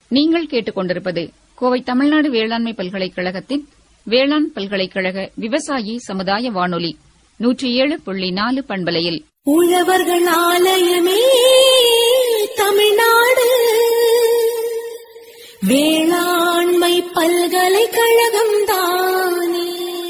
நீங்கள் கேட்டுக்கொண்டிருப்பது கோவை தமிழ்நாடு வேளாண்மை பல்கலைக்கழகத்தின் வேளாண் பல்கலைக்கழக விவசாயி சமுதாய வானொலி நூற்றி ஏழு புள்ளி நாலு பண்பலையில் உழவர்கள் ஆலயமே தமிழ்நாடு வேளாண்மை பல்கலைக்கழகம் தானே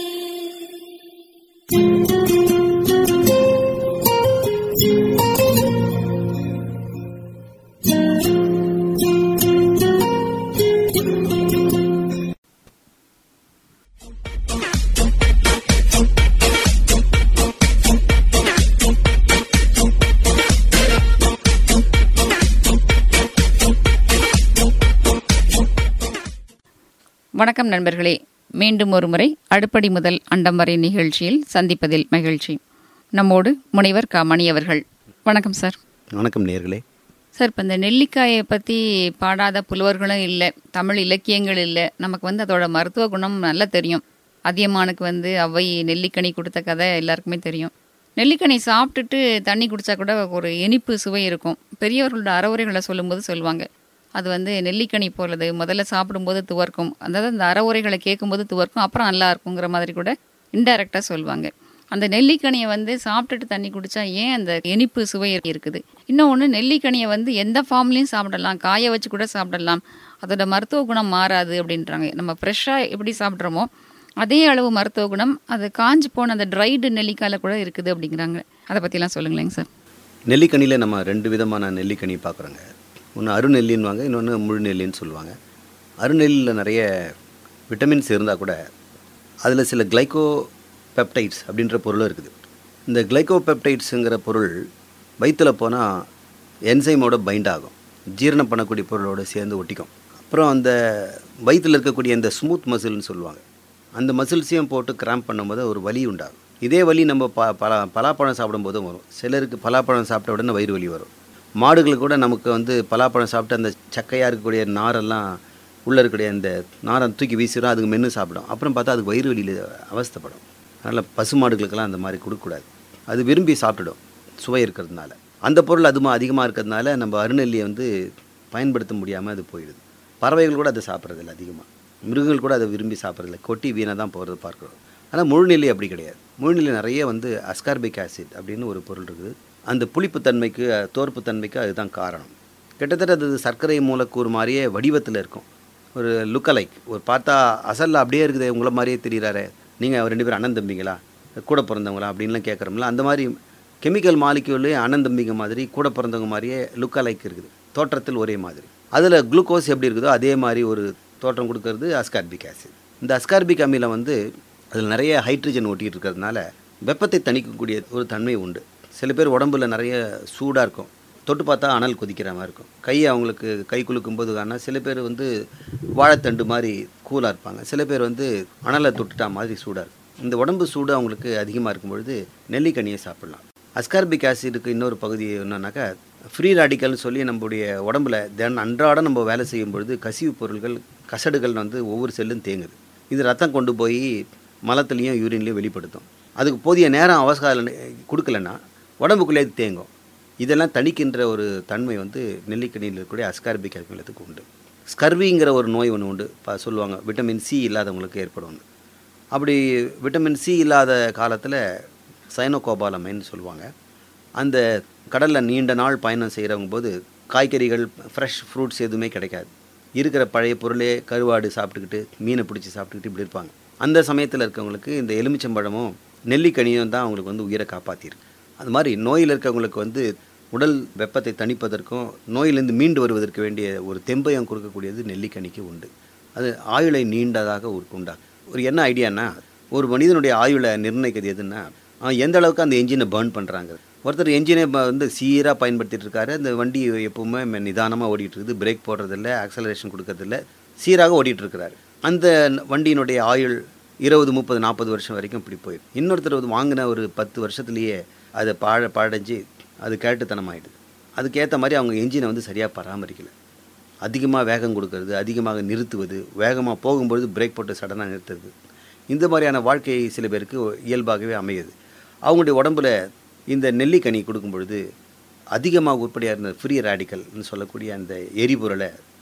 வணக்கம் நண்பர்களே மீண்டும் ஒருமுறை அடுப்படி முதல் அண்டம் வரை நிகழ்ச்சியில் சந்திப்பதில் மகிழ்ச்சி நம்மோடு முனைவர் க மணி அவர்கள் வணக்கம் சார் வணக்கம் நேர்களே சார் இப்போ இந்த நெல்லிக்காயை பற்றி பாடாத புலவர்களும் இல்லை தமிழ் இலக்கியங்கள் இல்லை நமக்கு வந்து அதோட மருத்துவ குணம் நல்லா தெரியும் அதியமானுக்கு வந்து அவ்வை நெல்லிக்கனி கொடுத்த கதை எல்லாருக்குமே தெரியும் நெல்லிக்கனி சாப்பிட்டுட்டு தண்ணி குடிச்சா கூட ஒரு இனிப்பு சுவை இருக்கும் பெரியவர்களோட அறவுரைகளை சொல்லும்போது சொல்லுவாங்க அது வந்து நெல்லிக்கனி போலது முதல்ல சாப்பிடும்போது துவர்க்கும் அதாவது அந்த அறவுரைகளை கேட்கும்போது துவர்க்கும் அப்புறம் நல்லா இருக்குங்கிற மாதிரி கூட இன்டைரக்டாக சொல்லுவாங்க அந்த நெல்லிக்கனியை வந்து சாப்பிட்டுட்டு தண்ணி குடிச்சா ஏன் அந்த இனிப்பு சுவை இருக்குது இன்னொன்று நெல்லிக்கனியை வந்து எந்த ஃபார்ம்லையும் சாப்பிடலாம் காய வச்சு கூட சாப்பிடலாம் அதோட மருத்துவ குணம் மாறாது அப்படின்றாங்க நம்ம ஃப்ரெஷ்ஷாக எப்படி சாப்பிட்றோமோ அதே அளவு மருத்துவ குணம் அது காஞ்சு போன அந்த ட்ரைடு நெல்லிக்காயில் கூட இருக்குது அப்படிங்கிறாங்க அதை பற்றிலாம் சொல்லுங்களேங்க சார் நெல்லிக்கனியில் நம்ம ரெண்டு விதமான நெல்லிக்கனி பார்க்குறோங்க ஒன்று அருநெல்லின்னுவாங்க இன்னொன்று முழு நெல்லின்னு சொல்லுவாங்க அருநெல்லியில் நிறைய விட்டமின்ஸ் இருந்தால் கூட அதில் சில கிளைகோ பெப்டைட்ஸ் அப்படின்ற பொருளும் இருக்குது இந்த கிளைகோ பெப்டைட்ஸுங்கிற பொருள் வயிற்றில் போனால் என்சைமோட பைண்ட் ஆகும் ஜீரணம் பண்ணக்கூடிய பொருளோட சேர்ந்து ஒட்டிக்கும் அப்புறம் அந்த வயிற்றில் இருக்கக்கூடிய இந்த ஸ்மூத் மசில்னு சொல்லுவாங்க அந்த மசில்ஸையும் போட்டு கிராம்ப் பண்ணும்போது ஒரு வலி உண்டாகும் இதே வலி நம்ம ப பலா பலாப்பழம் சாப்பிடும்போதும் வரும் சிலருக்கு பலாப்பழம் சாப்பிட்ட உடனே வயிறு வலி வரும் மாடுகளுக்கு கூட நமக்கு வந்து பலாப்பழம் சாப்பிட்டு அந்த சக்கையாக இருக்கக்கூடிய நாரெல்லாம் உள்ளே இருக்கக்கூடிய அந்த நாரை தூக்கி வீசிடும் அதுக்கு மென்று சாப்பிடும் அப்புறம் பார்த்தா அதுக்கு வயிறு வலியில் அவஸ்தைப்படும் அதனால் பசு மாடுகளுக்கெல்லாம் அந்த மாதிரி கொடுக்கக்கூடாது அது விரும்பி சாப்பிட்டுடும் சுவை இருக்கிறதுனால அந்த பொருள் அதுமா அதிகமாக இருக்கிறதுனால நம்ம அருநெல்லியை வந்து பயன்படுத்த முடியாமல் அது போயிடுது பறவைகள் கூட அதை சாப்பிட்றதில்ல அதிகமாக மிருகங்கள் கூட அதை விரும்பி சாப்பிட்றதில்ல கொட்டி வீணாக தான் போகிறது பார்க்குறோம் ஆனால் முழுநெல்லி அப்படி கிடையாது முழுநெல்லி நிறைய வந்து அஸ்கார்பிக் ஆசிட் அப்படின்னு ஒரு பொருள் இருக்குது அந்த புளிப்புத்தன்மைக்கு தோற்புத்தன்மைக்கு அதுதான் காரணம் கிட்டத்தட்ட அது சர்க்கரை மூலக்கூறு மாதிரியே வடிவத்தில் இருக்கும் ஒரு லுக்கலைக் ஒரு பார்த்தா அசலில் அப்படியே இருக்குது உங்களை மாதிரியே தெரிகிறாரு நீங்கள் ரெண்டு பேரும் அண்ணன் தம்பிங்களா கூட பிறந்தவங்களா அப்படின்லாம் கேட்குறோம்ல அந்த மாதிரி கெமிக்கல் மாலிக்யூல்லே அண்ணன் தம்பிங்க மாதிரி கூட பிறந்தவங்க மாதிரியே லுக்கலைக் இருக்குது தோற்றத்தில் ஒரே மாதிரி அதில் குளுக்கோஸ் எப்படி இருக்குதோ அதே மாதிரி ஒரு தோற்றம் கொடுக்கறது அஸ்கார்பிக் ஆசிட் இந்த அஸ்கார்பிக் அமிலம் வந்து அதில் நிறைய ஹைட்ரஜன் ஒட்டிகிட்டு இருக்கிறதுனால வெப்பத்தை தணிக்கக்கூடிய ஒரு தன்மை உண்டு சில பேர் உடம்புல நிறைய சூடாக இருக்கும் தொட்டு பார்த்தா அனல் கொதிக்கிற மாதிரி இருக்கும் கையை அவங்களுக்கு கை குலுக்கும் போது ஆனால் சில பேர் வந்து வாழைத்தண்டு மாதிரி கூலாக இருப்பாங்க சில பேர் வந்து அனலை தொட்டுட்டா மாதிரி சூடாக இருக்கும் இந்த உடம்பு சூடு அவங்களுக்கு அதிகமாக இருக்கும் பொழுது நெல்லிக்கனியை சாப்பிடலாம் அஸ்கார்பிக் ஆசிடுக்கு இன்னொரு பகுதி என்னன்னாக்கா ஃப்ரீ ராடிக்கல்னு சொல்லி நம்மளுடைய உடம்புல தினம் அன்றாடம் நம்ம வேலை செய்யும் பொழுது கசிவு பொருள்கள் கசடுகள் வந்து ஒவ்வொரு செல்லும் தேங்குது இது ரத்தம் கொண்டு போய் மலத்துலேயும் யூரின்லேயும் வெளிப்படுத்தும் அதுக்கு போதிய நேரம் அவசரம் கொடுக்கலன்னா உடம்புக்குள்ளே தேங்கும் இதெல்லாம் தணிக்கின்ற ஒரு தன்மை வந்து நெல்லிக்கனியில் இருக்கக்கூடிய அஸ்கார்பிக் அமிலத்துக்கு உண்டு ஸ்கர்விங்கிற ஒரு நோய் ஒன்று உண்டு ப சொல்லுவாங்க விட்டமின் சி இல்லாதவங்களுக்கு ஏற்படும் ஒன்று அப்படி விட்டமின் சி இல்லாத காலத்தில் சைனோகோபாலமைன்னு சொல்லுவாங்க அந்த கடலில் நீண்ட நாள் பயணம் செய்கிறவங்க போது காய்கறிகள் ஃப்ரெஷ் ஃப்ரூட்ஸ் எதுவுமே கிடைக்காது இருக்கிற பழைய பொருளே கருவாடு சாப்பிட்டுக்கிட்டு மீனை பிடிச்சி சாப்பிட்டுக்கிட்டு இப்படி இருப்பாங்க அந்த சமயத்தில் இருக்கவங்களுக்கு இந்த எலுமிச்சம்பழமும் நெல்லிக்கனியும் தான் அவங்களுக்கு வந்து உயிரை காப்பாற்றிருக்கு அது மாதிரி நோயில் இருக்கவங்களுக்கு வந்து உடல் வெப்பத்தை தணிப்பதற்கும் நோயிலிருந்து மீண்டு வருவதற்கு வேண்டிய ஒரு தெம்பையும் கொடுக்கக்கூடியது நெல்லிக்கனிக்கு உண்டு அது ஆயுளை நீண்டதாக ஒரு உண்டாகும் ஒரு என்ன ஐடியானா ஒரு மனிதனுடைய ஆயுளை நிர்ணயிக்கிறது எதுன்னா அவன் எந்த அளவுக்கு அந்த என்ஜினை பேர்ன் பண்ணுறாங்க ஒருத்தர் என்ஜினை வந்து சீராக பயன்படுத்திட்டு இருக்காரு அந்த வண்டி எப்பவுமே நிதானமாக ஓடிட்டு இருக்குது பிரேக் போடுறதில்ல ஆக்சலரேஷன் கொடுக்கறதில்ல சீராக ஓடிட்டு இருக்கிறாரு அந்த வண்டியினுடைய ஆயுள் இருபது முப்பது நாற்பது வருஷம் வரைக்கும் இப்படி போயிடும் இன்னொருத்தர் வந்து வாங்கின ஒரு பத்து வருஷத்துலேயே அதை பாழ பாழஞ்சு அது கேட்டுத்தனமாயிடுது அதுக்கேற்ற மாதிரி அவங்க என்ஜினை வந்து சரியாக பராமரிக்கலை அதிகமாக வேகம் கொடுக்கறது அதிகமாக நிறுத்துவது வேகமாக போகும்பொழுது பிரேக் போட்டு சடனாக நிறுத்துறது இந்த மாதிரியான வாழ்க்கை சில பேருக்கு இயல்பாகவே அமையுது அவங்களுடைய உடம்புல இந்த நெல்லிக்கனி கொடுக்கும் பொழுது அதிகமாக உற்பத்தியாக இருந்த ஃப்ரீ ரேடிக்கல்னு சொல்லக்கூடிய அந்த எரிபொருளை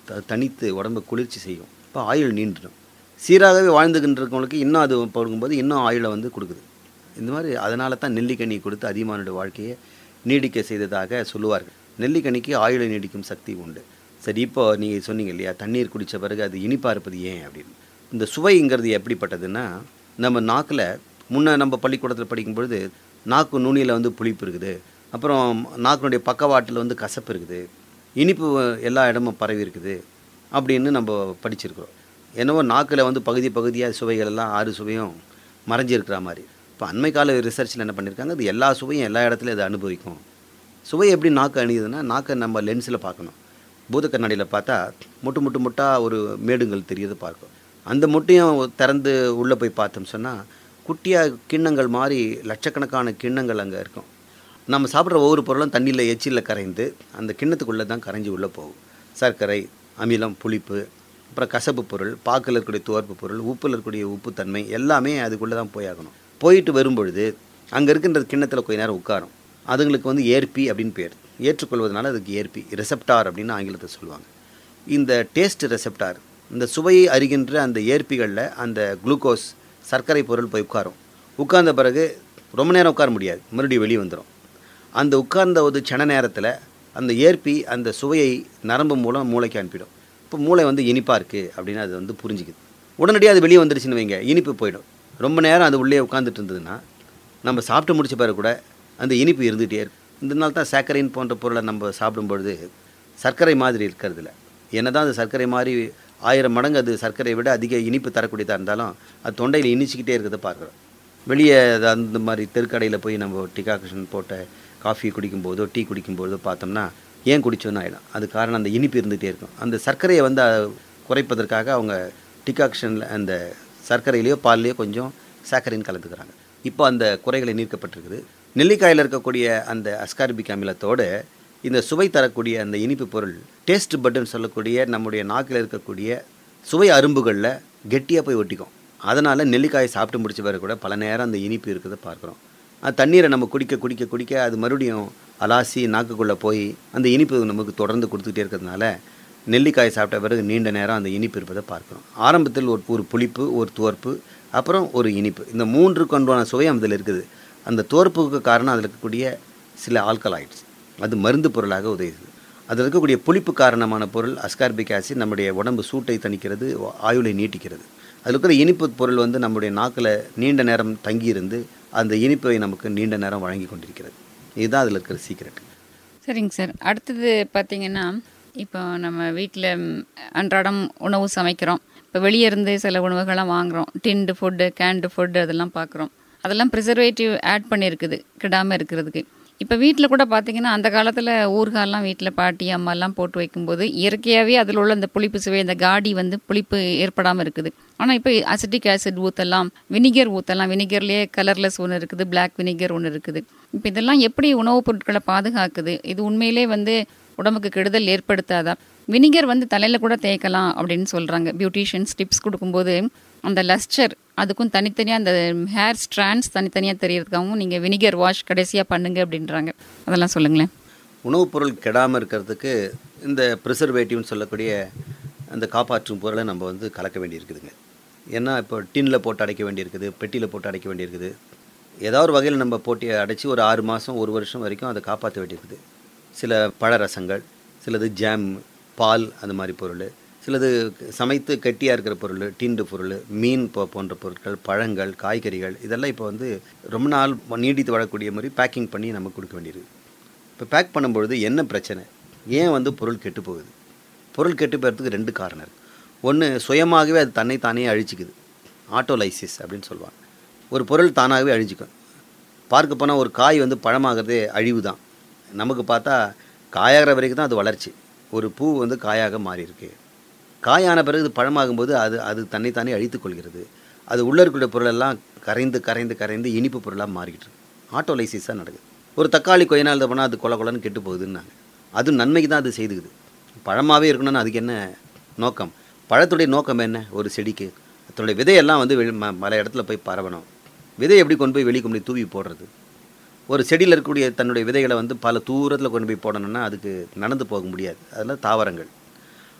த- தணித்து உடம்பை குளிர்ச்சி செய்யும் இப்போ ஆயுள் நீண்டுடும் சீராகவே வாழ்ந்துகின்றவங்களுக்கு இன்னும் அது போடும்போது இன்னும் ஆயுளை வந்து கொடுக்குது இந்த மாதிரி அதனால தான் நெல்லிக்கனி கொடுத்து அதிகமானுடைய வாழ்க்கையை நீடிக்க செய்ததாக சொல்லுவார்கள் நெல்லிக்கனிக்கு ஆயுளை நீடிக்கும் சக்தி உண்டு சரி இப்போ நீங்கள் சொன்னீங்க இல்லையா தண்ணீர் குடித்த பிறகு அது இனிப்பாக இருப்பது ஏன் அப்படின்னு இந்த சுவைங்கிறது எப்படிப்பட்டதுன்னா நம்ம நாக்கில் முன்ன நம்ம பள்ளிக்கூடத்தில் படிக்கும் பொழுது நாக்கு நுனியில் வந்து புளிப்பு இருக்குது அப்புறம் நாக்கினுடைய பக்கவாட்டில் வந்து கசப்பு இருக்குது இனிப்பு எல்லா இடமும் பரவி இருக்குது அப்படின்னு நம்ம படிச்சிருக்கிறோம் என்னவோ நாக்கில் வந்து பகுதி பகுதியாக சுவைகள் எல்லாம் ஆறு சுவையும் மறைஞ்சிருக்கிற மாதிரி இப்போ அண்மை கால ரிசர்ச்சில் என்ன பண்ணியிருக்காங்க அது எல்லா சுவையும் எல்லா இடத்துலையும் அது அனுபவிக்கும் சுவை எப்படி நாக்கு அணியுதுன்னா நாக்கை நம்ம லென்ஸில் பார்க்கணும் பூத கண்ணாடியில் பார்த்தா முட்டு முட்டு முட்டாக ஒரு மேடுங்கள் தெரியுது பார்க்கும் அந்த முட்டையும் திறந்து உள்ளே போய் பார்த்தோம் சொன்னால் குட்டியாக கிண்ணங்கள் மாதிரி லட்சக்கணக்கான கிண்ணங்கள் அங்கே இருக்கும் நம்ம சாப்பிட்ற ஒவ்வொரு பொருளும் தண்ணியில் எச்சிலில் கரைந்து அந்த கிண்ணத்துக்குள்ளே தான் கரைஞ்சி உள்ளே போகும் சர்க்கரை அமிலம் புளிப்பு அப்புறம் கசப்பு பொருள் பாக்கில் இருக்கக்கூடிய துவர்ப்பு பொருள் உப்பில் இருக்கக்கூடிய உப்புத்தன்மை எல்லாமே அதுக்குள்ளே தான் போயாகணும் போயிட்டு வரும்பொழுது அங்கே இருக்கின்ற கிண்ணத்தில் கொஞ்ச நேரம் உட்காரும் அதுங்களுக்கு வந்து ஏற்பி அப்படின்னு பேர் ஏற்றுக்கொள்வதனால அதுக்கு ஏற்பி ரெசப்டார் அப்படின்னு ஆங்கிலத்தை சொல்லுவாங்க இந்த டேஸ்ட் ரெசப்டார் இந்த சுவையை அறிகின்ற அந்த ஏற்பிகளில் அந்த குளுக்கோஸ் சர்க்கரை பொருள் போய் உட்காரும் உட்கார்ந்த பிறகு ரொம்ப நேரம் உட்கார முடியாது மறுபடியும் வெளியே வந்துடும் அந்த உட்கார்ந்த ஒரு சன நேரத்தில் அந்த ஏற்பி அந்த சுவையை நரம்பு மூலம் மூளைக்கு அனுப்பிடும் இப்போ மூளை வந்து இனிப்பாக இருக்குது அப்படின்னு அது வந்து புரிஞ்சுக்குது உடனடியாக அது வெளியே வந்துருச்சுன்னு வைங்க இனிப்பு போயிடும் ரொம்ப நேரம் அது உள்ளே உட்காந்துட்டு இருந்ததுன்னா நம்ம சாப்பிட்டு முடிச்ச பிறகு கூட அந்த இனிப்பு இருந்துகிட்டே இருக்கும் இதனால தான் சாக்கரைன் போன்ற பொருளை நம்ம சாப்பிடும் பொழுது சர்க்கரை மாதிரி இருக்கிறதில்ல என்ன தான் அது சர்க்கரை மாதிரி ஆயிரம் மடங்கு அது சர்க்கரையை விட அதிக இனிப்பு தரக்கூடியதாக இருந்தாலும் அது தொண்டையில் இனிச்சிக்கிட்டே இருக்கிறத பார்க்குறோம் வெளியே அது அந்த மாதிரி தெருக்கடையில் போய் நம்ம டிகாக்ஷன் போட்ட காஃபி குடிக்கும்போதோ டீ குடிக்கும்போதோ பார்த்தோம்னா ஏன் குடிச்சோன்னு ஆகிடும் அது காரணம் அந்த இனிப்பு இருந்துகிட்டே இருக்கும் அந்த சர்க்கரையை வந்து அஹ், குறைப்பதற்காக அவங்க டிகாக்ஷனில் அந்த சர்க்கரையிலையோ பால்லையோ கொஞ்சம் சாக்கரின் கலந்துக்கிறாங்க இப்போ அந்த குறைகளை நீக்கப்பட்டிருக்குது நெல்லிக்காயில் இருக்கக்கூடிய அந்த அஸ்கார்பிக் அமிலத்தோடு இந்த சுவை தரக்கூடிய அந்த இனிப்பு பொருள் டேஸ்ட் பட்டன் சொல்லக்கூடிய நம்முடைய நாக்கில் இருக்கக்கூடிய சுவை அரும்புகளில் கெட்டியாக போய் ஒட்டிக்கும் அதனால் நெல்லிக்காயை சாப்பிட்டு முடிச்ச பிறகு கூட பல நேரம் அந்த இனிப்பு இருக்கிறத பார்க்குறோம் அந்த தண்ணீரை நம்ம குடிக்க குடிக்க குடிக்க அது மறுபடியும் அலாசி நாக்குக்குள்ளே போய் அந்த இனிப்பு நமக்கு தொடர்ந்து கொடுத்துக்கிட்டே இருக்கிறதுனால நெல்லிக்காய் சாப்பிட்ட பிறகு நீண்ட நேரம் அந்த இனிப்பு இருப்பதை பார்க்குறோம் ஆரம்பத்தில் ஒரு ஒரு புளிப்பு ஒரு துவர்ப்பு அப்புறம் ஒரு இனிப்பு இந்த மூன்று கொண்டான சுவை அதில் இருக்குது அந்த துவர்ப்புக்கு காரணம் அதில் இருக்கக்கூடிய சில ஆல்கலாய்ட்ஸ் அது மருந்து பொருளாக உதவுது அதில் இருக்கக்கூடிய புளிப்பு காரணமான பொருள் அஸ்கார்பிக் ஆசிட் நம்முடைய உடம்பு சூட்டை தணிக்கிறது ஆயுளை நீட்டிக்கிறது அதில் இருக்கிற இனிப்பு பொருள் வந்து நம்முடைய நாக்கில் நீண்ட நேரம் தங்கியிருந்து அந்த இனிப்பை நமக்கு நீண்ட நேரம் வழங்கி கொண்டிருக்கிறது இதுதான் அதில் இருக்கிற சீக்ரெட் சரிங்க சார் அடுத்தது பார்த்தீங்கன்னா இப்போ நம்ம வீட்டில் அன்றாடம் உணவு சமைக்கிறோம் இப்போ வெளியே இருந்து சில உணவுகள்லாம் வாங்குறோம் டின்டு ஃபுட்டு கேண்டு ஃபுட்டு அதெல்லாம் பார்க்குறோம் அதெல்லாம் ப்ரிசர்வேட்டிவ் ஆட் பண்ணியிருக்குது கிடாமல் இருக்கிறதுக்கு இப்போ வீட்டில் கூட பார்த்தீங்கன்னா அந்த காலத்தில் ஊறுகாலாம் வீட்டில் பாட்டி அம்மாலாம் போட்டு வைக்கும்போது இயற்கையாகவே அதில் உள்ள அந்த புளிப்பு சுவை அந்த காடி வந்து புளிப்பு ஏற்படாமல் இருக்குது ஆனால் இப்போ அசிட்டிக் ஆசிட் ஊற்றலாம் வினிகர் ஊற்றலாம் வினிகர்லேயே கலர்லெஸ் ஒன்று இருக்குது Black வினிகர் ஒன்று இருக்குது இப்போ இதெல்லாம் எப்படி உணவுப் பொருட்களை பாதுகாக்குது இது உண்மையிலே வந்து உடம்புக்கு கெடுதல் ஏற்படுத்தாதா வினிகர் வந்து தலையில் கூட தேய்க்கலாம் அப்படின்னு சொல்கிறாங்க பியூட்டிஷியன்ஸ் டிப்ஸ் கொடுக்கும்போது அந்த லஸ்டர் அதுக்கும் தனித்தனியாக அந்த ஹேர் ஸ்ட்ராண்ட்ஸ் தனித்தனியாக தெரியறதுக்காகவும் நீங்கள் வினிகர் வாஷ் கடைசியாக பண்ணுங்க அப்படின்றாங்க அதெல்லாம் சொல்லுங்களேன் உணவுப் பொருள் கெடாமல் இருக்கிறதுக்கு இந்த ப்ரிசர்வேட்டிவ்னு சொல்லக்கூடிய அந்த காப்பாற்றும் பொருளை நம்ம வந்து கலக்க வேண்டியிருக்குதுங்க ஏன்னா இப்போ டின்னில் போட்டு அடைக்க வேண்டியிருக்குது பெட்டியில் போட்டு அடைக்க வேண்டியிருக்குது ஏதாவது ஒரு வகையில் நம்ம போட்டி அடைச்சி ஒரு ஆறு மாதம் ஒரு வருஷம் வரைக்கும் அதை காப்பாற்ற வேண்டியிருக்குது சில பழ ரசங்கள் சிலது ஜாம் பால் அந்த மாதிரி பொருள் சிலது சமைத்து கெட்டியாக இருக்கிற பொருள் டிண்டு பொருள் மீன் போ போன்ற பொருட்கள் பழங்கள் காய்கறிகள் இதெல்லாம் இப்போ வந்து ரொம்ப நாள் நீடித்து வரக்கூடிய மாதிரி பேக்கிங் பண்ணி நமக்கு கொடுக்க வேண்டியிருக்கு இப்போ பேக் பண்ணும்பொழுது என்ன பிரச்சனை ஏன் வந்து பொருள் கெட்டு போகுது பொருள் கெட்டு போகிறதுக்கு ரெண்டு காரணம் இருக்குது ஒன்று சுயமாகவே அது தன்னை தானே அழிச்சிக்குது ஆட்டோலைசிஸ் அப்படின்னு சொல்லுவாங்க ஒரு பொருள் தானாகவே அழிஞ்சிக்கும் பார்க்க போனால் ஒரு காய் வந்து பழமாகிறதே அழிவு தான் நமக்கு பார்த்தா காயாகிற வரைக்கும் தான் அது வளர்ச்சி ஒரு பூ வந்து காயாக மாறி இருக்கு காயான பிறகு இது பழமாகும்போது அது அது தன்னைத்தானே அழித்துக் கொள்கிறது அது உள்ளே இருக்கிற பொருளெல்லாம் கரைந்து கரைந்து கரைந்து இனிப்பு பொருளாக மாறிக்கிட்டு இருக்கு ஆட்டோலைசிஸாக நடக்குது ஒரு தக்காளி கொஞ்ச நாள் போனால் அது கொல கொலன்னு கெட்டு போகுதுன்னாங்க அது நன்மைக்கு தான் அது செய்துக்குது பழமாகவே இருக்கணும்னு அதுக்கு என்ன நோக்கம் பழத்துடைய நோக்கம் என்ன ஒரு செடிக்கு அதனுடைய விதையெல்லாம் வந்து வெளி- ம பல இடத்துல போய் பரவணும் விதை எப்படி கொண்டு போய் வெளியே கொண்டு போய் தூவி போடுறது ஒரு செடியில் இருக்கக்கூடிய தன்னுடைய விதைகளை வந்து பல தூரத்தில் கொண்டு போய் போடணும்னா அதுக்கு நடந்து போக முடியாது அதெல்லாம் தாவரங்கள்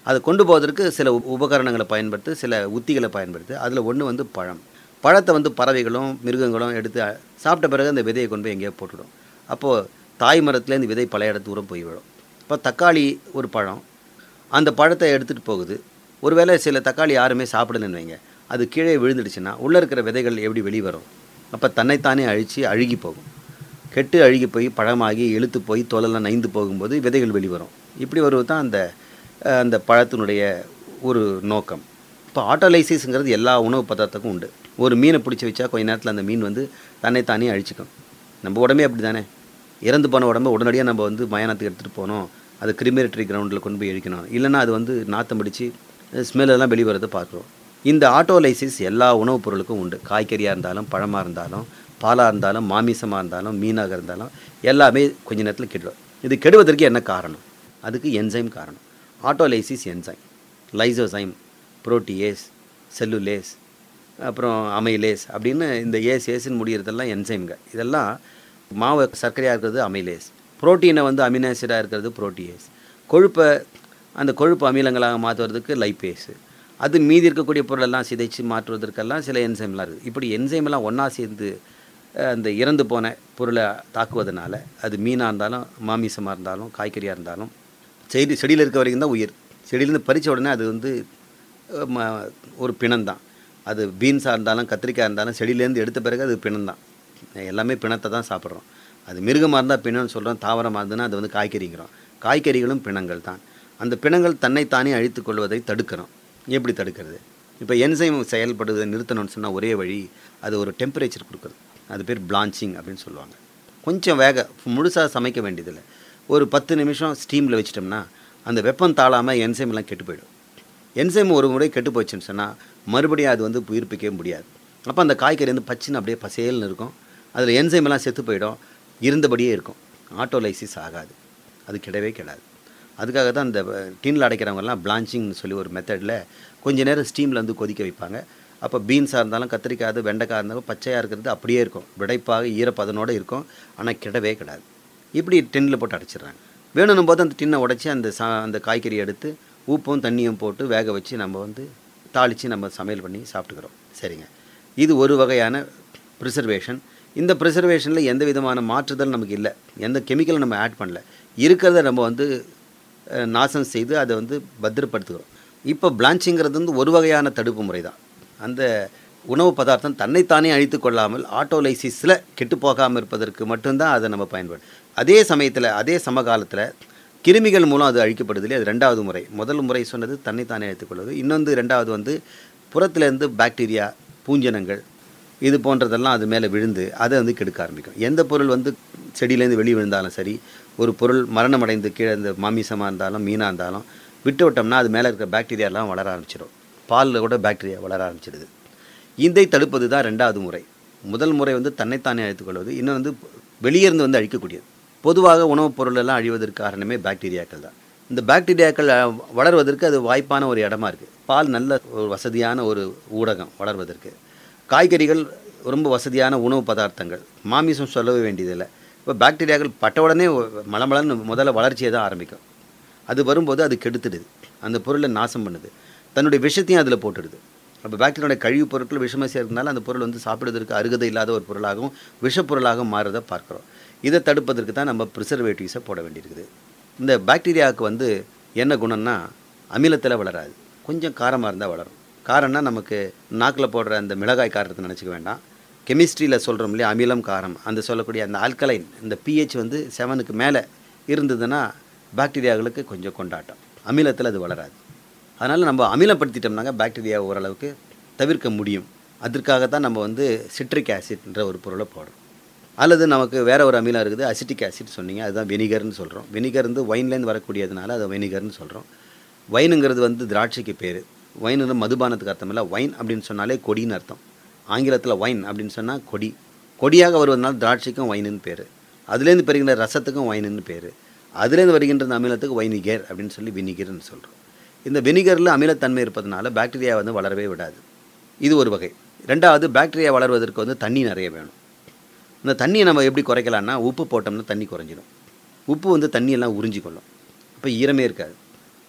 அதை கொண்டு போவதற்கு சில உப- உபகரணங்களை பயன்படுத்தி சில உத்திகளை பயன்படுத்தி அதில் ஒன்று வந்து பழம் பழத்தை வந்து பறவைகளும் மிருகங்களும் எடுத்து அ- சாப்பிட்ட பிறகு அந்த விதையை கொண்டு போய் எங்கேயோ போட்டுடும் அப்போது தாய் மரத்துலேருந்து விதை பல இடத்து தூரம் போய் விடும் இப்போ தக்காளி ஒரு பழம் அந்த பழத்தை எடுத்துகிட்டு போகுது ஒருவேளை சில தக்காளி யாருமே சாப்பிடலன்னு வைங்க அது கீழே விழுந்துடுச்சுன்னா உள்ளே இருக்கிற விதைகள் எப்படி வெளியே வரும் அப்போ தன்னைத்தானே அழித்து அழுகி போகும் கெட்டு அழுகி போய் பழமாகி இழுத்து போய் தோலெல்லாம் நைந்து போகும்போது விதைகள் வெளிவரும் இப்படி வருவது தான் அந்த அஹ், அந்த பழத்தினுடைய ஒரு நோக்கம் இப்போ ஆட்டோலைசிஸ்ங்கிறது எல்லா உணவு பதார்த்தத்துக்கும் உண்டு ஒரு மீனை பிடிச்சி வச்சா கொஞ்ச நேரத்தில் அந்த மீன் வந்து தன்னைத்தானே அழிச்சிக்கும் நம்ம உடம்பே அப்படி தானே இறந்து போன உடம்ப உடனடியாக நம்ம வந்து மயானத்துக்கு எடுத்துகிட்டு போகணும் அது கிரிமேட்டரி கிரவுண்டில் கொண்டு போய் அழிக்கணும் இல்லைன்னா அது வந்து நாத்தம் பிடிச்சி ஸ்மெல் எல்லாம் வெளிவரதை பார்க்குறோம் இந்த ஆட்டோலைசிஸ் எல்லா உணவுப் பொருளுக்கும் உண்டு காய்கறியாக இருந்தாலும் பழமாக இருந்தாலும் பாலாக இருந்தாலும் மாமிசமாக இருந்தாலும் மீனாக இருந்தாலும் எல்லாமே கொஞ்ச நேரத்தில் கெடும் இது கெடுவதற்கு என்ன காரணம் அதுக்கு என்சைம் காரணம் autolysis enzyme lysozyme protease cellulase அப்புறம் அமைலேஸ் அப்படின்னு இந்த ஏஸ் ஏஸ்ன்னு முடிகிறதெல்லாம் என்சைம்ங்க இதெல்லாம் மாவு சர்க்கரையாக இருக்கிறது அமைலேஸ் புரோட்டீனை வந்து அமினாசிடாக இருக்கிறது புரோட்டியேஸ் கொழுப்பை அந்த கொழுப்பு அமிலங்களாக மாற்றுவதற்கு லைப்பேஸு அது மீதி இருக்கக்கூடிய பொருளெல்லாம் சிதைச்சு மாற்றுவதற்கெல்லாம் சில என்சைம்லாம் இருக்குது இப்படி என்சைம்லாம் ஒன்றா சேர்ந்து அஹ், அந்த இறந்து போன பொருளை தாக்குவதனால அது மீனாக இருந்தாலும் மாமிசமாக இருந்தாலும் காய்கறியாக இருந்தாலும் செடி செடியில் இருக்க வரைக்கும் தான் உயிர் செடியிலேருந்து பறித்த உடனே அது வந்து அஹ், ம- ஒரு பிணம்தான் அது பீன்ஸாக இருந்தாலும் கத்திரிக்காய் இருந்தாலும் செடியிலேருந்து எடுத்த பிறகு அது பிணம்தான் எல்லாமே பிணத்தை தான் சாப்பிட்றோம் அது மிருகமாக இருந்தால் பிணம்னு சொல்கிறோம் தாவரமாக இருந்ததுன்னா அது வந்து காய்கறிங்கிறோம் காய்கறிகளும் பிணங்கள் தான் அந்த பிணங்கள் தன்னைத்தானே அழித்துக் கொள்வதை தடுக்கிறோம் எப்படி தடுக்கிறது இப்போ என்சைம் செயல்படுவதை நிறுத்தணும்னு சொன்னால் ஒரே வழி அது ஒரு டெம்பரேச்சர் கொடுக்குறது அது பேர் பிளான்ச்சிங் அப்படின்னு சொல்லுவாங்க கொஞ்சம் வேக முழுசாக சமைக்க வேண்டியதில்லை ஒரு பத்து நிமிஷம் ஸ்டீமில் வச்சிட்டோம்னா அந்த வெப்பம் தாழாமல் என்சைம் எல்லாம் கெட்டு போயிடும் என்சைம் ஒரு முறை கெட்டு போச்சுன்னு சொன்னால் மறுபடியும் அது வந்து உயிர்ப்பிக்கவே முடியாது அப்போ அந்த காய்கறி வந்து பச்சின்னு அப்படியே பசேல்னு இருக்கும் அதில் என்சைம் எல்லாம் செத்து போயிடும் இருந்தபடியே இருக்கும் ஆட்டோலைசிஸ் ஆகாது அது கிடவே கிடாது அதுக்காக தான் இந்த டின்னில் அடைக்கிறவங்கெல்லாம் பிளான்ச்சிங்னு சொல்லி ஒரு மெத்தடில் கொஞ்ச நேரம் ஸ்டீமில் வந்து கொதிக்க வைப்பாங்க அப்போ பீன்ஸாக இருந்தாலும் கத்திரிக்காய் அது வெண்டைக்காய் இருந்தாலும் பச்சையாக இருக்கிறது அப்படியே இருக்கும் விடைப்பாக ஈரப்பதனோடு இருக்கும் ஆனால் கிடவே கிடாது இப்படி டின்னில் போட்டு அடைச்சிடுறாங்க வேணும்னும் போது அந்த டின்னை உடைச்சி அந்த சா அந்த காய்கறி எடுத்து உப்பும் தண்ணியும் போட்டு வேக வச்சு நம்ம வந்து தாளித்து நம்ம சமையல் பண்ணி சாப்பிட்டுக்கிறோம் சரிங்க இது ஒரு வகையான ப்ரிசர்வேஷன் இந்த ப்ரிசர்வேஷனில் எந்த விதமான மாற்றுதல் நமக்கு இல்லை எந்த கெமிக்கலும் நம்ம ஆட் பண்ணல இருக்கிறத நம்ம வந்து அஹ், நாசம் செய்து அதை வந்து பத்திரப்படுத்துகிறோம் இப்போ பிளான்ச்சிங்கிறது வந்து ஒரு வகையான தடுப்பு முறை தான் அந்த உணவு பதார்த்தம் தன்னைத்தானே அழித்து கொள்ளாமல் ஆட்டோலைசிஸில் கெட்டு போகாமல் இருப்பதற்கு மட்டும்தான் அதை நம்ம பயன்படும் அதே சமயத்தில் அதே சமகாலத்தில் கிருமிகள் மூலம் அது அழிக்கப்படுதில்லை அது ரெண்டாவது முறை முதல் முறை சொன்னது தன்னைத்தானே அழித்துக்கொள்வது இன்னொன்று ரெண்டாவது வந்து புறத்திலேருந்து பாக்டீரியா பூஞ்சனங்கள் இது போன்றதெல்லாம் அது மேலே விழுந்து அதை வந்து கெடுக்க ஆரம்பிக்கும் எந்த பொருள் வந்து செடியிலேருந்து வெளியே விழுந்தாலும் சரி ஒரு பொருள் மரணம் அடைந்து கீழே இந்த மாமிசமாக இருந்தாலும் மீனாக இருந்தாலும் விட்டு விட்டோம்னா அது மேலே இருக்கிற பாக்டீரியாலாம் வளர ஆரம்பிச்சிடும் பாலில் கூட பாக்டீரியா வளர ஆரம்பிச்சிடுது இதை தடுப்பது தான் ரெண்டாவது முறை முதல் முறை வந்து தன்னைத்தானே அழித்துக்கொள்வது இன்னும் வந்து வெளியே இருந்து வந்து அழிக்கக்கூடியது பொதுவாக உணவுப் பொருள் எல்லாம் அழிவதற்கு காரணமே பாக்டீரியாக்கள் தான் இந்த பாக்டீரியாக்கள் அஹ், வளர்வதற்கு அது வாய்ப்பான ஒரு இடமா இருக்குது பால் நல்ல ஒரு வசதியான ஒரு ஊடகம் வளர்வதற்கு காய்கறிகள் ரொம்ப வசதியான உணவு பதார்த்தங்கள் மாமிசம் சொல்லவே வேண்டியதில்லை இப்போ பாக்டீரியாக்கள் பட்ட உடனே மலமலன்னு முதல்ல வளர்ச்சியை தான் ஆரம்பிக்கும் அது வரும்போது அது கெடுத்துடுது அந்த பொருளை நாசம் பண்ணுது தன்னுடைய விஷத்தையும் அதில் போட்டுடுது அப்போ பாக்டீரியாவுடைய கழிவுப் பொருட்கள் விஷமாக சேர்ந்தனால அந்த பொருள் வந்து சாப்பிடுவதற்கு அருகதை இல்லாத ஒரு பொருளாகவும் விஷப்பொருளாகவும் மாறுறதை பார்க்குறோம் இதை தடுப்பதற்கு தான் நம்ம ப்ரிசர்வேட்டிவ்ஸை போட வேண்டியிருக்குது இந்த பாக்டீரியாவுக்கு வந்து என்ன குணம்னா அமிலத்தில் வளராது கொஞ்சம் காரமாக இருந்தால் வளரும் காரம்னா நமக்கு நாக்கில் போடுற அந்த மிளகாய் காரத்தை நினச்சிக்க வேண்டாம் கெமிஸ்ட்ரியில் சொல்கிறோம் இல்லையா அமிலம் காரம் அந்த சொல்லக்கூடிய அந்த ஆல்கலைன் இந்த பிஹெச் வந்து செவனுக்கு மேலே இருந்ததுன்னா பாக்டீரியாக்களுக்கு கொஞ்சம் கொண்டாட்டம் அமிலத்தில் அது வளராது அதனால் நம்ம அமிலப்படுத்திட்டோம்னாங்க பாக்டீரியா ஓரளவுக்கு தவிர்க்க முடியும் அதற்காகத்தான் நம்ம வந்து சிட்ரிக் ஆசிட்ன்ற ஒரு பொருளை போடுறோம் அல்லது நமக்கு வேற ஒரு அமிலம் இருக்குது அசிட்டிக் ஆசிட் சொன்னீங்க அதுதான் வெனிகர்னு சொல்கிறோம் வெனிகர் வந்து ஒயின்லேருந்து வரக்கூடியதுனால அதை வெனிகர்னு சொல்கிறோம் வைனுங்கிறது வந்து திராட்சைக்கு பேர் வைனுங்கிற மதுபானத்துக்கு அர்த்தம் இல்லை வைன் அப்படின்னு சொன்னாலே கொடின்னு அர்த்தம் ஆங்கிலத்தில் வைன் அப்படின்னு சொன்னால் கொடி கொடியாக வருவதனால திராட்சைக்கும் வைனுன்னு பேர் அதுலேருந்து பெறுகின்ற ரசத்துக்கும் வைனுன்னு பேர் அதுலேருந்து வருகின்ற அந்த அமிலத்துக்கு வைனிகர் அப்படின்னு சொல்லி வினிகர்னு சொல்கிறோம் இந்த வினிகரில் அமிலத்தன்மை இருப்பதனால பாக்டீரியா வந்து வளரவே விடாது இது ஒரு வகை ரெண்டாவது பாக்டீரியா வளர்வதற்கு வந்து தண்ணி நிறைய வேணும் இந்த தண்ணியை நம்ம எப்படி குறைக்கலாம்னா உப்பு போட்டோம்னா தண்ணி குறைஞ்சிடும் உப்பு வந்து தண்ணியெல்லாம் உறிஞ்சிக்கொள்ளும் அப்போ ஈரமே இருக்காது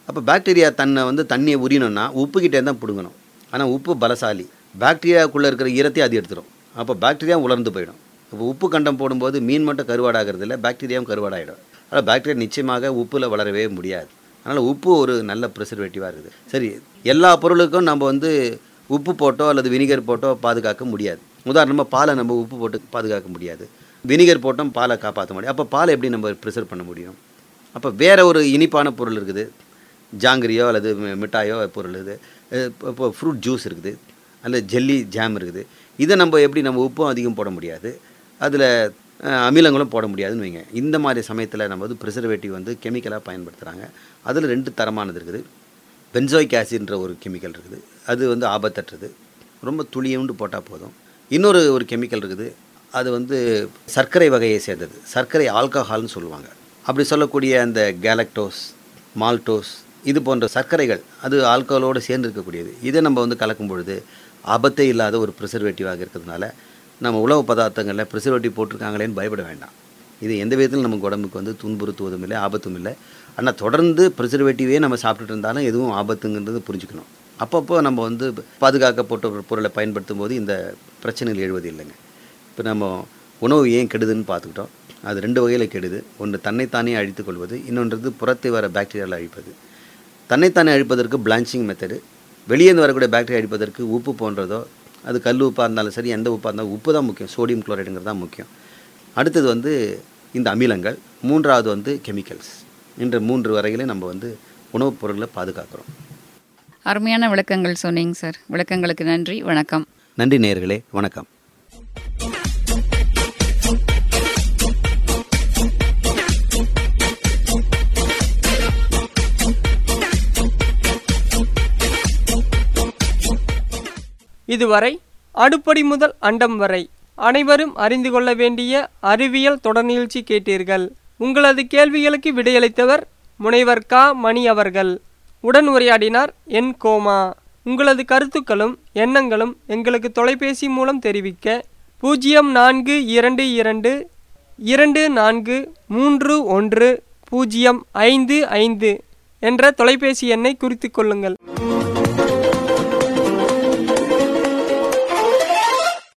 அப்போ பாக்டீரியா தன்னை வந்து தண்ணியை உரியணும்னா உப்புக்கிட்டே தான் பிடுங்கணும் ஆனால் உப்பு பலசாலி பாக்டீரியாவுக்குள்ளே இருக்கிற ஈரத்தை அது எடுத்துரும் அப்போ பாக்டீரியா உலர்ந்து போயிடும் இப்போ உப்பு கண்டம் போடும்போது மீன் மட்டும் கருவாடாகிறது இல்லை பாக்டீரியாவும் கருவாடாயிடும் அதனால் பாக்டீரியா நிச்சயமாக உப்பில் வளரவே முடியாது அதனால் உப்பு ஒரு நல்ல ப்ரிசர்வேட்டிவாக இருக்குது சரி எல்லா பொருளுக்கும் நம்ம வந்து உப்பு போட்டோ அல்லது வினிகர் போட்டோ பாதுகாக்க முடியாது உதாரணமாக பாலை நம்ம உப்பு போட்டு பாதுகாக்க முடியாது வினிகர் போட்டோம் பாலை காப்பாற்ற முடியும் அப்போ பாலை எப்படி நம்ம ப்ரிசர்வ் பண்ண முடியும் அப்போ வேற ஒரு இனிப்பான பொருள் இருக்குது ஜாங்கிரியோ அல்லது மி- மிட்டாயோ பொருள் இது அஹ் இப்போ- இப்போ ஃப்ரூட் ஜூஸ் இருக்குது அல்லது ஜெல்லி ஜாம் இருக்குது இதை நம்ம எப்படி நம்ம உப்பும் அதிகம் போட முடியாது அதில் அமிலங்களும் போட முடியாதுன்னு வைங்க இந்த மாதிரி சமயத்தில் நம்ம வந்து ப்ரிசர்வேட்டிவ் வந்து கெமிக்கலாக பயன்படுத்துகிறாங்க அதில் ரெண்டு தரமானது இருக்குது பென்சோயிக் ஆசிட்ன்ற ஒரு கெமிக்கல் இருக்குது அது வந்து ஆபத்தற்றது ரொம்ப துளியுண்டு போட்டால் போதும் இன்னொரு ஒரு கெமிக்கல் இருக்குது அது வந்து சர்க்கரை வகையை சேர்ந்தது சர்க்கரை ஆல்கஹால்னு சொல்லுவாங்க அப்படி சொல்லக்கூடிய அந்த கேலக்டோஸ் மால்டோஸ் இது போன்ற சர்க்கரைகள் அது ஆல்கஹாலோடு சேர்ந்து இருக்கக்கூடியது இதை நம்ம வந்து கலக்கும் பொழுது ஆபத்தே இல்லாத ஒரு ப்ரிசர்வேட்டிவாக இருக்கிறதுனால நம்ம உணவு பதார்த்தங்களில் ப்ரிசர்வேட்டிவ் போட்டிருக்காங்களேன்னு பயப்பட வேண்டாம் இது எந்த விதத்திலும் நமக்கு உடம்புக்கு வந்து துன்புறுத்துவதும் இல்லை ஆபத்தும் இல்லை ஆனால் தொடர்ந்து ப்ரிசர்வேட்டிவே நம்ம சாப்பிட்டுட்டு இருந்தாலும் எதுவும் ஆபத்துங்கிறது புரிஞ்சுக்கணும் அப்பப்போ நம்ம வந்து பாதுகாக்கப்பட்ட ஒரு பொருளை பயன்படுத்தும் போது இந்த பிரச்சனைகள் எழுவது இல்லைங்க இப்போ நம்ம உணவு ஏன் கெடுதுன்னு பார்த்துக்கிட்டோம் அது ரெண்டு வகையில் கெடுது ஒன்று தன்னைத்தானே அழித்துக் கொள்வது இன்னொன்றது புறத்தை வர பாக்டீரியாவில் அழிப்பது தன்னைத்தானே அழிப்பதற்கு பிளான்ச்சிங் மெத்தடு வெளியேந்து வரக்கூடிய பாக்டீரியா அழிப்பதற்கு உப்பு போன்றதோ அது கல் உப்பாக இருந்தாலும் சரி எந்த உப்பாக இருந்தாலும் உப்பு தான் முக்கியம் சோடியம் குளோரைடுங்கிறது தான் முக்கியம் அடுத்தது வந்து இந்த அமிலங்கள் மூன்றாவது வந்து கெமிக்கல்ஸ் என்ற மூன்று வரையிலே நம்ம வந்து உணவுப் பொருட்களை பாதுகாக்கிறோம் அருமையான விளக்கங்கள் சொன்னீங்க சார் விளக்கங்களுக்கு நன்றி வணக்கம் நன்றி நேயர்களே வணக்கம் இதுவரை அடுப்படி முதல் அண்டம் வரை அனைவரும் அறிந்து கொள்ள வேண்டிய அறிவியல் தொடர் நிகழ்ச்சி கேட்டீர்கள் உங்களது கேள்விகளுக்கு விடையளித்தவர் முனைவர் கா மணி அவர்கள் உடன் உரையாடினார் என் கோமா உங்களது கருத்துக்களும் எண்ணங்களும் எங்களுக்கு தொலைபேசி மூலம் தெரிவிக்க பூஜ்ஜியம் நான்கு இரண்டு இரண்டு இரண்டு நான்கு மூன்று ஒன்று பூஜ்ஜியம் ஐந்து ஐந்து என்ற தொலைபேசி எண்ணை குறித்துக் கொள்ளுங்கள்